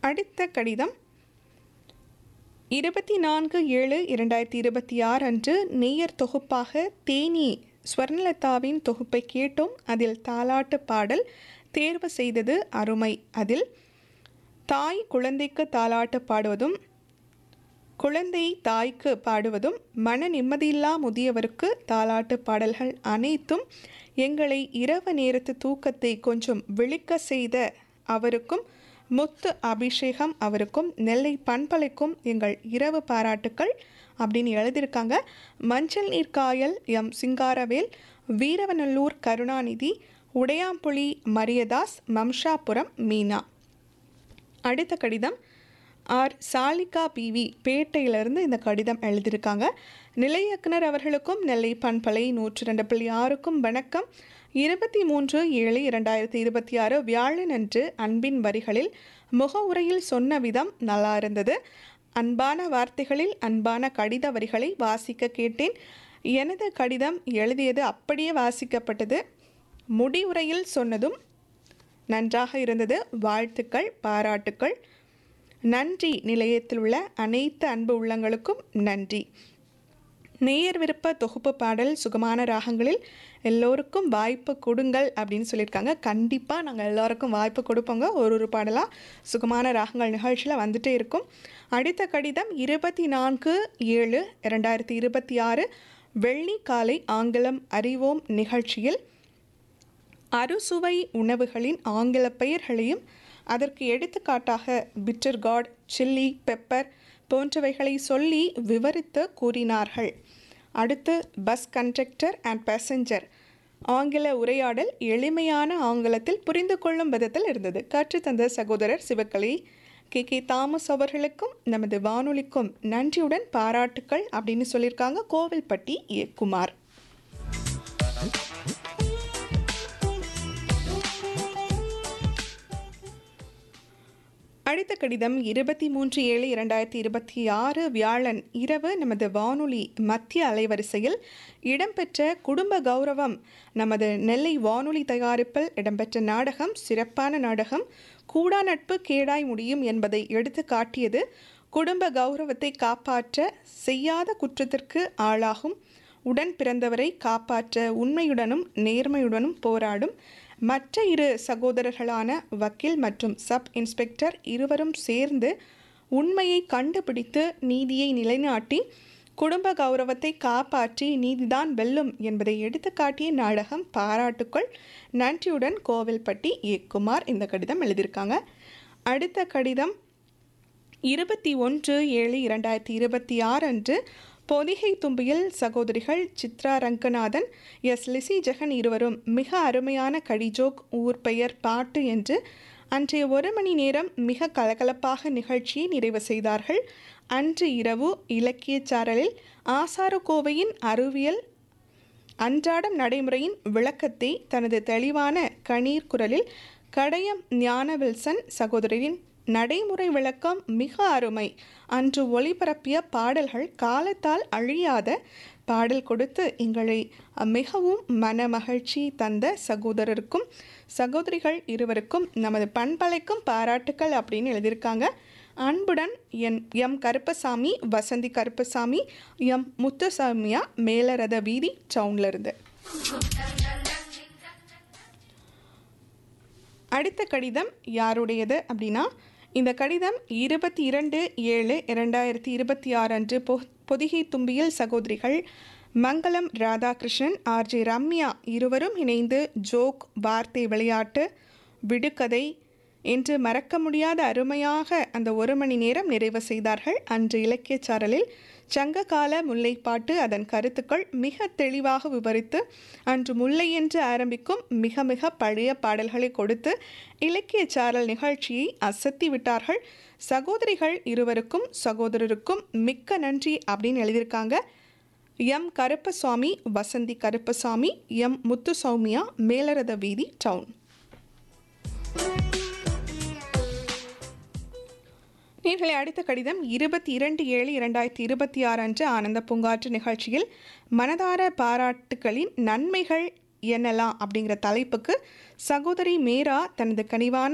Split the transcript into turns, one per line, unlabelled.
அடுத்த கடிதம் இருபத்தி நான்கு ஏழு இரண்டாயிரத்தி இருபத்தி ஆறு அன்று நேயர் தொகுப்பாக தேனி ஸ்வர்ணலதாவின் தொகுப்பை கேட்டோம் அதில் தாலாட்டு பாடல் தேர்வு செய்தது அருமை அதில் தாய் குழந்தைக்கு தாலாட்டு பாடுவதும் குழந்தை தாய்க்கு பாடுவதும் மன நிம்மதியில்லா முதியவருக்கு தாலாட்டு பாடல்கள் அனைத்தும் எங்களை இரவு நேரத்து தூக்கத்தை கொஞ்சம் விழிக்க செய்த அவருக்கும் முத்து அபிஷேகம் அவருக்கும் நெல்லை பண்பலைக்கும் எங்கள் இரவு பாராட்டுக்கள் அப்படின்னு எழுதியிருக்காங்க மஞ்சள் நீர் காயல் எம் சிங்காரவேல் வீரவநல்லூர் கருணாநிதி உடையாம்புலி மரியதாஸ் மம்ஷாபுரம் மீனா அடுத்த கடிதம் ஆர் சாலிகா பிவி பேட்டையிலிருந்து இந்த கடிதம் எழுதியிருக்காங்க நிலை இயக்குனர் அவர்களுக்கும் நெல்லை பண்பலை நூற்றி ரெண்டு புள்ளி ஆறுக்கும் வணக்கம் இருபத்தி மூன்று ஏழு இரண்டாயிரத்தி இருபத்தி ஆறு வியாழன் அன்று அன்பின் வரிகளில் முகவுரையில் சொன்ன விதம் நல்லா இருந்தது அன்பான வார்த்தைகளில் அன்பான கடித வரிகளை வாசிக்க கேட்டேன் எனது கடிதம் எழுதியது அப்படியே வாசிக்கப்பட்டது முடிவுரையில் சொன்னதும் நன்றாக இருந்தது வாழ்த்துக்கள் பாராட்டுக்கள் நன்றி நிலையத்தில் உள்ள அனைத்து அன்பு உள்ளங்களுக்கும் நன்றி நேயர் விருப்ப தொகுப்பு பாடல் சுகமான ராகங்களில் எல்லோருக்கும் வாய்ப்பு கொடுங்கள் அப்படின்னு சொல்லியிருக்காங்க கண்டிப்பாக நாங்கள் எல்லோருக்கும் வாய்ப்பு கொடுப்போங்க ஒரு ஒரு பாடலாக சுகமான ராகங்கள் நிகழ்ச்சியில் வந்துட்டே இருக்கும் அடுத்த கடிதம் இருபத்தி நான்கு ஏழு இரண்டாயிரத்தி இருபத்தி ஆறு வெள்ளி காலை ஆங்கிலம் அறிவோம் நிகழ்ச்சியில் அறுசுவை உணவுகளின் ஆங்கில பெயர்களையும் அதற்கு எடுத்துக்காட்டாக பிட்டர் காட் சில்லி பெப்பர் போன்றவைகளை சொல்லி விவரித்து கூறினார்கள் அடுத்து பஸ் கண்டக்டர் அண்ட் பேசஞ்சர் ஆங்கில உரையாடல் எளிமையான ஆங்கிலத்தில் புரிந்து கொள்ளும் விதத்தில் இருந்தது கற்றுத்தந்த சகோதரர் சிவக்கலை கே கே தாமஸ் அவர்களுக்கும் நமது வானொலிக்கும் நன்றியுடன் பாராட்டுக்கள் அப்படின்னு சொல்லியிருக்காங்க கோவில்பட்டி ஏ குமார் அடுத்த கடிதம் இருபத்தி மூன்று ஏழு இரண்டாயிரத்தி இருபத்தி ஆறு வியாழன் இரவு நமது வானொலி மத்திய அலைவரிசையில் இடம்பெற்ற குடும்ப கௌரவம் நமது நெல்லை வானொலி தயாரிப்பில் இடம்பெற்ற நாடகம் சிறப்பான நாடகம் கூடா நட்பு கேடாய் முடியும் என்பதை எடுத்து காட்டியது குடும்ப கௌரவத்தை காப்பாற்ற செய்யாத குற்றத்திற்கு ஆளாகும் உடன் பிறந்தவரை காப்பாற்ற உண்மையுடனும் நேர்மையுடனும் போராடும் மற்ற இரு சகோதரர்களான வக்கீல் மற்றும் சப் இன்ஸ்பெக்டர் இருவரும் சேர்ந்து உண்மையை கண்டுபிடித்து நீதியை நிலைநாட்டி குடும்ப கௌரவத்தை காப்பாற்றி நீதிதான் வெல்லும் என்பதை எடுத்துக்காட்டிய நாடகம் பாராட்டுக்கள் நன்றியுடன் கோவில்பட்டி ஏ குமார் இந்த கடிதம் எழுதியிருக்காங்க அடுத்த கடிதம் இருபத்தி ஒன்று ஏழு இரண்டாயிரத்தி இருபத்தி ஆறு அன்று பொதிகை தும்பியில் சகோதரிகள் சித்ரா ரங்கநாதன் எஸ் லிசி ஜெகன் இருவரும் மிக அருமையான கடிஜோக் ஊர் பெயர் பாட்டு என்று அன்றைய ஒரு மணி நேரம் மிக கலகலப்பாக நிகழ்ச்சியை நிறைவு செய்தார்கள் அன்று இரவு இலக்கியச் சாரலில் ஆசாரக்கோவையின் அறிவியல் அன்றாடம் நடைமுறையின் விளக்கத்தை தனது தெளிவான கணீர் குரலில் கடையம் ஞானவில்சன் சகோதரின் நடைமுறை விளக்கம் மிக அருமை அன்று ஒளிபரப்பிய பாடல்கள் காலத்தால் அழியாத பாடல் கொடுத்து எங்களை மிகவும் மனமகிழ்ச்சி தந்த சகோதரருக்கும் சகோதரிகள் இருவருக்கும் நமது பண்பலைக்கும் பாராட்டுக்கள் அப்படின்னு எழுதியிருக்காங்க அன்புடன் N M Karuppasamy Vasanthi Karuppasamy M Muthusamiya மேலரத வீதி டவுன்ல இருந்து அடுத்த கடிதம் யாருடையது அப்படின்னா இந்த கடிதம் இருபத்தி இரண்டு ஏழு இரண்டாயிரத்தி இருபத்தி ஆறு அன்று பொ பொதிகை தும்பியில் சகோதரிகள் மங்களம் ராதாகிருஷ்ணன் ஆர்ஜே ரம்யா இருவரும் இணைந்து ஜோக் வார்த்தை விளையாட்டு விடுகதை என்று மறக்க முடியாத அருமையாக அந்த ஒரு மணி நேரம் நிறைவு செய்தார்கள் அன்று இலக்கியச் சாரலில் சங்ககால முல்லைப்பாட்டு அதன் கருத்துக்கள் மிக தெளிவாக விவரித்து அன்று முல்லை என்று ஆரம்பிக்கும் மிக மிக பழைய பாடல்களை கொடுத்து இலக்கியச் சாரல் நிகழ்ச்சியை அசத்தி விட்டார்கள் சகோதரிகள் இருவருக்கும் சகோதரருக்கும் மிக்க நன்றி அப்படின்னு எழுதியிருக்காங்க எம் கருப்பசாமி வசந்தி கருப்பசாமி எம் முத்துசௌமியா மேலரத வீதி டவுன் நேர்களை அடுத்த கடிதம் இருபத்தி இரண்டு ஏழு இரண்டாயிரத்தி இருபத்தி ஆறு அன்று ஆனந்த பூங்காற்று நிகழ்ச்சியில் மனதார பாராட்டுகளின் நன்மைகள் என்னலாம் அப்படிங்கிற தலைப்புக்கு சகோதரி மேரா தனது கனிவான